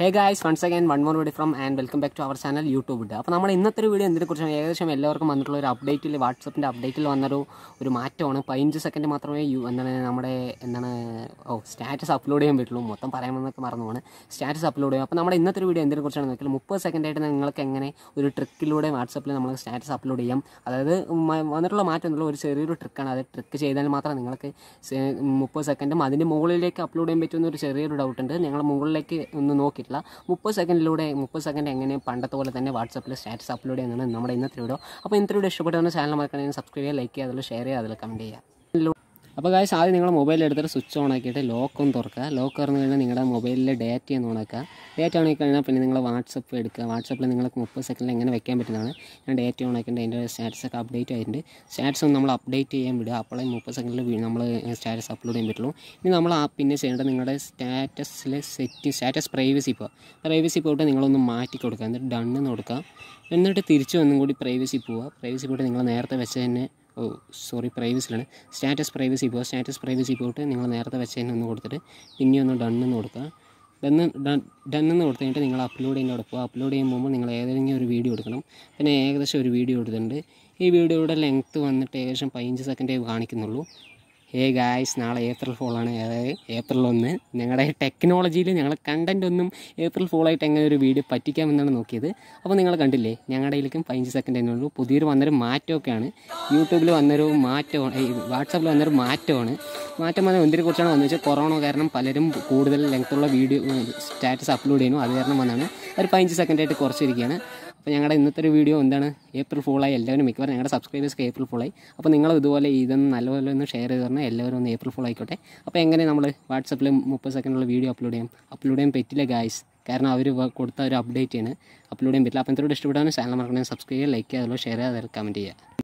hey guys once again one more video from and welcome back to our channel YouTube ഇട്ട് അപ്പോൾ നമ്മുടെ ഇന്നത്തെ ഒരു വീഡിയോ എന്തിനെക്കുറിച്ചാണ് ഏകദേശം എല്ലാവർക്കും വന്നിട്ടുള്ള ഒരു അപ്ഡേറ്റിൽ വാട്സപ്പിൻ്റെ അപ്ഡേറ്റിൽ വന്നൊരു ഒരു മാറ്റമാണ് പതിനഞ്ച് സെക്കൻഡ് മാത്രമേ യു എന്താണ് നമ്മുടെ എന്താണ് ഓ സ്റ്റാറ്റസ് അപ്ലോഡ് ചെയ്യാൻ പറ്റുള്ളൂ മൊത്തം പറയാമെന്നൊക്കെ മറന്നു പോണ് സ്റ്റാറ്റസ് അപ്ലോഡ് ചെയ്യും അപ്പോൾ നമ്മുടെ ഇന്നത്തെ ഒരു വീഡിയോ എന്തിനെക്കുറിച്ചാണ് നോക്കിയാൽ മുപ്പത് സെക്കൻഡായിട്ട് നിങ്ങൾക്ക് എങ്ങനെ ഒരു ട്രിക്കിലൂടെ വാട്സപ്പിൽ നമ്മൾ സ്റ്റാറ്റസ് അപ്ലോഡ് ചെയ്യാം അതായത് മ- വന്നിട്ടുള്ള മാറ്റം എന്നുള്ള ഒരു ചെറിയൊരു ട്രിക്കാണ് അത് ട്രിക്ക് ചെയ്താൽ മാത്രം നിങ്ങൾക്ക് സെ- മുപ്പത് സെക്കൻഡും അതിൻ്റെ മുകളിലേക്ക് അപ്ലോഡ് ചെയ്യാൻ പറ്റുന്ന ഒരു ചെറിയൊരു ഡൗട്ട് ഉണ്ട് ഞങ്ങൾ മുകളിലേക്ക് ഒന്നും നോക്കിയിട്ടില്ല മുപ്പത് സെക്കൻഡിലൂടെ മുപ്പത് സെക്കൻഡ് എങ്ങനെ പണ്ടത്തെ പോലെ തന്നെ വാട്സപ്പിൽ സ്റ്റാറ്റസ് അപ്ലോഡ് ചെയ്യുന്നതാണ് നമ്മുടെ ഇന്നത്തെ വീഡിയോ അപ്പോൾ ഇന്നത്തെ വീഡിയോ ഇഷ്ടപ്പെട്ടവരുടെ ചാനൽ മറക്കണമെങ്കിൽ സബ്സ്ക്രൈബ് ചെയ്യുക ലൈക്ക് ചെയ്യുക അതിൽ ഷെയർ ചെയ്യുക അതിൽ കമൻറ്റ് ചെയ്യുക അപ്പോൾ ഗായ്സ് ആദ്യം നിങ്ങൾ മൊബൈൽ എടുത്തിട്ട് സ്വിച്ച് ഓൺ ആക്കിയിട്ട് ലോക്ക് ഒന്ന് തുറക്കുക ലോക്ക് തുറന്നു കഴിഞ്ഞാൽ നിങ്ങളുടെ മൊബൈലിലെ ഡേറ്റ ഒന്ന് ഓൺ ആക്കുക ഡേറ്റ ഓൺ ആക്കി കഴിഞ്ഞാൽ പിന്നെ നിങ്ങൾ വാട്സപ്പ് എടുക്കുക വാട്സപ്പിൽ നിങ്ങൾക്ക് മുപ്പത് സെക്കൻഡിൽ എങ്ങനെ വെക്കാൻ പറ്റുന്നതാണ് ഞാൻ ഡേറ്റ ഓൺ ആക്കിയിട്ട് അതിൻ്റെ സ്റ്റാറ്റസ് ഒക്കെ അപ്ഡേറ്റ് ആയിട്ടുണ്ട് സ്റ്റാറ്റസ് ഒന്ന് നമ്മൾ അപ്ഡേറ്റ് ചെയ്യാൻ വിടുക അപ്പോഴേ മുപ്പത് സെക്കൻഡിൽ നമ്മൾ സ്റ്റാറ്റസ് അപ്ലോഡ് ചെയ്യാൻ പറ്റുള്ളൂ ഇനി നമ്മൾ ആ പിന്നെ ചെയ്യേണ്ടത് നിങ്ങളുടെ സ്റ്റാറ്റസിൽ സെറ്റ് സ്റ്റാറ്റസ് പ്രൈവസി ഇപ്പോൾ പ്രൈവസി പോയിട്ട് നിങ്ങളൊന്ന് മാറ്റി കൊടുക്കുക എന്നിട്ട് ഡണ്ണെന്ന് കൊടുക്കുക എന്നിട്ട് തിരിച്ചു ഒന്നും കൂടി പ്രൈവസി പോവുക പ്രൈവസി പോയിട്ട് നിങ്ങൾ നേരത്തെ വെച്ച തന്നെ ഓ സോറി പ്രൈവസിലാണ് സ്റ്റാറ്റസ് പ്രൈവസി പോകുക സ്റ്റാറ്റസ് പ്രൈവസി പോയിട്ട് നിങ്ങൾ നേരത്തെ വെച്ച തന്നെ ഒന്ന് കൊടുത്തിട്ട് പിന്നെ ഒന്ന് ഡണ്ണെന്ന് കൊടുക്കുക ഡണ്ണ് ഡണ്ണെന്ന് കൊടുത്തു കഴിഞ്ഞിട്ട് നിങ്ങൾ അപ്ലോഡ് ചെയ്യുന്ന അവിടെ പോകുക അപ്ലോഡ് ചെയ്യുമ്പോൾ നിങ്ങൾ ഏതെങ്കിലും ഒരു വീഡിയോ എടുക്കണം പിന്നെ ഏകദേശം ഒരു വീഡിയോ എടുത്തിട്ടുണ്ട് ഈ വീഡിയോയുടെ ലെങ്ത്ത് വന്നിട്ട് ഏകദേശം പതിനഞ്ച് സെക്കൻഡേ കാണിക്കുന്നുള്ളൂ ഹേ ഗായ്സ് നാളെ ഏപ്രിൽ ഫോളാണ് അതായത് ഏപ്രിൽ ഒന്ന് ഞങ്ങളുടെ ടെക്നോളജിയിൽ ഞങ്ങൾ കണ്ടൻ്റ് ഒന്നും ഏപ്രിൽ ഫോളായിട്ട് എങ്ങനെ ഒരു വീഡിയോ പറ്റിക്കാമെന്നാണ് നോക്കിയത് അപ്പോൾ നിങ്ങൾ കണ്ടില്ലേ ഞങ്ങളുടെ ഇതിലേക്കും പതിനഞ്ച് സെക്കൻഡ് തന്നെ ഉള്ളൂ പുതിയൊരു വന്നൊരു മാറ്റമൊക്കെയാണ് യൂട്യൂബിൽ വന്നൊരു മാറ്റമാണ് ഈ വാട്സാപ്പിൽ വന്നൊരു മാറ്റമാണ് മാറ്റം വന്ന എന്തിനെ കുറിച്ചാണ് വന്നത് വെച്ചാൽ കൊറോണ കാരണം പലരും കൂടുതൽ ലെങ്ത്തുള്ള വീഡിയോ സ്റ്റാറ്റസ് അപ്ലോഡ് ചെയ്യുന്നു അത് കാരണം വന്നാണ് ഒരു പതിനഞ്ച് സെക്കൻഡായിട്ട് കുറച്ചിരിക്കുകയാണ് അപ്പോൾ ഞങ്ങളുടെ ഇന്നത്തെ ഒരു വീഡിയോ എന്താണ് ഏപ്രിൽ ഫുള്ളായി എല്ലാവരും മിക്കവാറും ഞങ്ങളുടെ സബ്സ്ക്രൈബേഴ്സ് ഏപ്രിൽ ഫുള്ളായി അപ്പോൾ നിങ്ങൾ ഇതുപോലെ ഇതൊന്ന് നല്ലപോലെ ഒന്ന് ഷെയർ ചെയ്ത് തരണം എല്ലാവരും ഒന്ന് ഏപ്രിൽ ഫുൾ ആയിക്കോട്ടെ അപ്പോൾ എങ്ങനെ നമ്മൾ വാട്സപ്പിൽ മുപ്പത് സെക്കൻഡുള്ള വീഡിയോ അപ്ലോഡ് ചെയ്യാം അപ്ലോഡ് ചെയ്യാൻ പറ്റില്ല ഗായ്സ് കാരണം അവർ കൊടുത്ത ഒരു അപ്ഡേറ്റ് ആണ് അപ്ലോഡ് ചെയ്യാൻ പറ്റില്ല അപ്പോൾ എന്തൊരു ഇഷ്ടപ്പെട്ടാണ് ചാനൽ മറക്കണേ സബ്സ്ക്രൈബ് ചെയ്യുക ലൈക്ക് ചെയ്യുക അതുപോലെ ഷെയർ ചെയ്യുക അതിൽ കമൻറ്റ് ചെയ്യുക